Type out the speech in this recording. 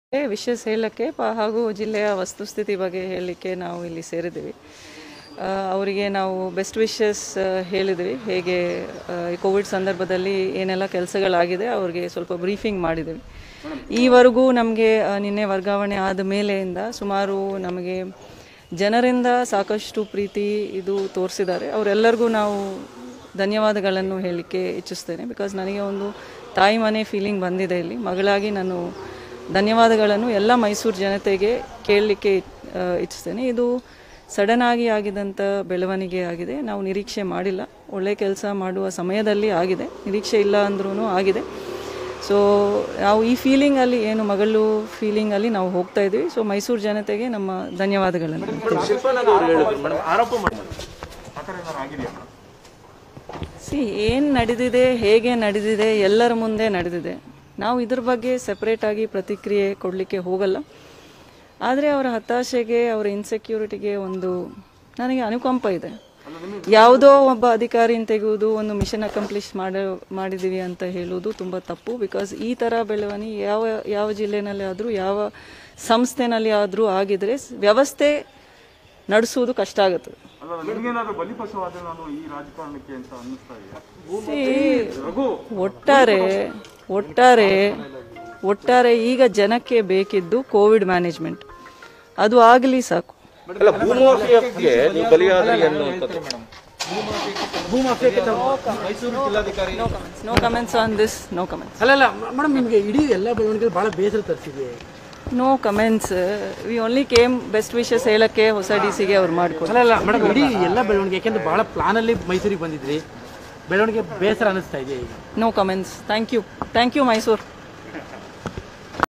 wishes ಹೇಳಕ್ಕೆ ಪ- ಹಾಗೂ ಜಿಲ್ಲೆಯ ವಸ್ತುಸ್ಥಿತಿ ಬಗ್ಗೆ ಹೇಳಲಿಕ್ಕೆ ನಾವು ಇಲ್ಲಿ ಸೇರಿದ್ದೀವಿ ಆ, ಅವರಿಗೆ ನಾವು ಬೆಸ್ಟ್ ವಿಶಸ್ ಹೇಳಿದ್ವಿ ಹೇಗೆ ಆ, ಈ ಕೋವಿಡ್ ಸಂದರ್ಭದಲ್ಲಿ ಏನೆಲ್ಲ ಕೆಲಸಗಳಾಗಿದೆ ಅವ್ರಿಗೆ ಸ್ವಲ್ಪ ಬ್ರೀಫಿಂಗ್ ಮಾಡಿದ್ದೀವಿ ಈವರೆಗೂ ನಮಗೆ ನಿನ್ನೆ ವರ್ಗಾವಣೆ ಆದ ಮೇಲೆಯಿಂದ ಸುಮಾರು ನಮಗೆ ಜನರಿಂದ ಸಾಕಷ್ಟು ಪ್ರೀತಿ ಇದು ತೋರಿಸಿದ್ದಾರೆ ಅವರೆಲ್ಲರಿಗೂ ನಾವು ಧನ್ಯವಾದಗಳನ್ನು ಹೇಳಲಿಕ್ಕೆ ಇಚ್ಛಿಸ್ತೇನೆ ಬಿಕಾಸ್ ನನಗೆ ಒಂದು ತಾಯಿ ಮನೆ ಫೀಲಿಂಗ್ ಬಂದಿದೆ ಇಲ್ಲಿ ಮಗಳಾಗಿ ನಾನು ಧನ್ಯವಾದಗಳನ್ನು ಎಲ್ಲ ಮೈಸೂರು ಜನತೆಗೆ ಕೇಳಲಿಕ್ಕೆ ಆ, ಇಚ್ಛಿಸ್ತೇನೆ ಇದು ಸಡನ್ ಆಗಿ ಆಗಿದಂಥ ಬೆಳವಣಿಗೆ ಆಗಿದೆ ನಾವು ನಿರೀಕ್ಷೆ ಮಾಡಿಲ್ಲ ಒಳ್ಳೆ ಕೆಲಸ ಮಾಡುವ ಸಮಯದಲ್ಲಿ ಆಗಿದೆ ನಿರೀಕ್ಷೆ ಇಲ್ಲ ಅಂದ್ರೂ ಆಗಿದೆ ಸೊ ನಾವು ಈ ಫೀಲಿಂಗಲ್ಲಿ ಏನು ಮಗಳು ಫೀಲಿಂಗಲ್ಲಿ ನಾವು ಹೋಗ್ತಾ ಇದ್ದೀವಿ ಸೊ ಮೈಸೂರು ಜನತೆಗೆ ನಮ್ಮ ಧನ್ಯವಾದಗಳನ್ನು ಆರೋಪ ಮಾಡಿ ಆ ಥರ ಏನಾದ್ರು ಆಗಿದೆಯಾ ಮೇಡಮ್ ಸಿ ಏನು ನಡೆದಿದೆ ಹೇಗೆ ನಡೆದಿದೆ ಎಲ್ಲರ ಮುಂದೆ ನಡೆದಿದೆ ನಾವು ಇದ್ರ ಬಗ್ಗೆ ಸೆಪ್ರೇಟಾಗಿ ಪ್ರತಿಕ್ರಿಯೆ ಕೊಡಲಿಕ್ಕೆ ಹೋಗಲ್ಲ ಆದರೆ ಅವರ ಹತಾಶೆಗೆ ಅವರ ಇನ್ಸೆಕ್ಯೂರಿಟಿಗೆ ಒಂದು ನನಗೆ ಅನುಕಂಪ ಇದೆ ಯಾವುದೋ ಒಬ್ಬ ಅಧಿಕಾರಿನ ತೆಗೆಯುವುದು ಒಂದು ಮಿಷನ್ ಅಕಂಪ್ಲಿಷ್ ಮಾಡ ಮಾಡಿದ್ದೀವಿ ಅಂತ ಹೇಳುವುದು ತುಂಬ ತಪ್ಪು ಬಿಕಾಸ್ ಈ ಥರ ಬೆಳವಣಿಗೆ ಯಾವ ಯಾವ ಜಿಲ್ಲೆನಲ್ಲಿ ಆದರೂ ಯಾವ ಸಂಸ್ಥೆನಲ್ಲಿ ಆದರೂ ಆಗಿದ್ರೆ ಸ್- ವ್ಯವಸ್ಥೆ ನಡೆಸುವುದು ಕಷ್ಟ ಆಗುತ್ತದೆ ಅಲ್ಲ ನಿಮಗೇನಾದ್ರೂ ಬಲಿಪಶುವಾದ್ರೆ ನಾನು ಈ ರಾಜಕಾರಣಕ್ಕೆ ಅಂತ ಅನ್ನಿಸ್ತಾ ಇದೆಯಾ See, ಒಟ್ಟಾರೆ ಒಟ್ಟಾರೆ ಒಟ್ಟಾರೆ ಈಗ ಜನಕ್ಕೆ ಬೇಕಿದ್ದು ಕೋವಿಡ್ ಮ್ಯಾನೇಜ್ಮೆಂಟ್ ಅದು ಆಗಲಿ ಸಾಕು ಅಲ್ಲ ಭೂಮಾಫಿಯಾಗೆ ನೀವು ಬಲಿಯಾದ್ರಿ ಅನ್ನುವಂಥದ್ದು no comments on this no comments ಅಲ್ಲ ಅಲ್ಲ ಮೇಡಮ್ ನಿಮಗೆ ಇಡೀ ಎಲ್ಲ ಬೆಳವಣಿಗೆ ಬಹಳ ಬೇಸರ ತರಿಸಿದೆ no comments we only came best wishes ಹೇಳಕ್ಕೆ ಹೊಸ ಡಿ ಸಿಗೆ ಅವ್ರು ಮಾಡ್ಕೊಡಿ ಅಲ್ಲ ಅಲ್ಲ ಮೇಡಮ್ ಇಡೀ ಎಲ್ಲ ಬೆಳವಣಿಗೆ ಯಾಕೆಂದ್ರೆ ಬಹಳ ಪ್ಲಾನಲ್ಲಿ ಮೈಸೂರಿಗೆ ಬಂದಿದ್ರಿ ಬೆಳವಣಿಗೆ ಬೇಸರ ಅನಿಸ್ತಾ ಇದೆ ಈಗ no comments thank you thank you Mysuru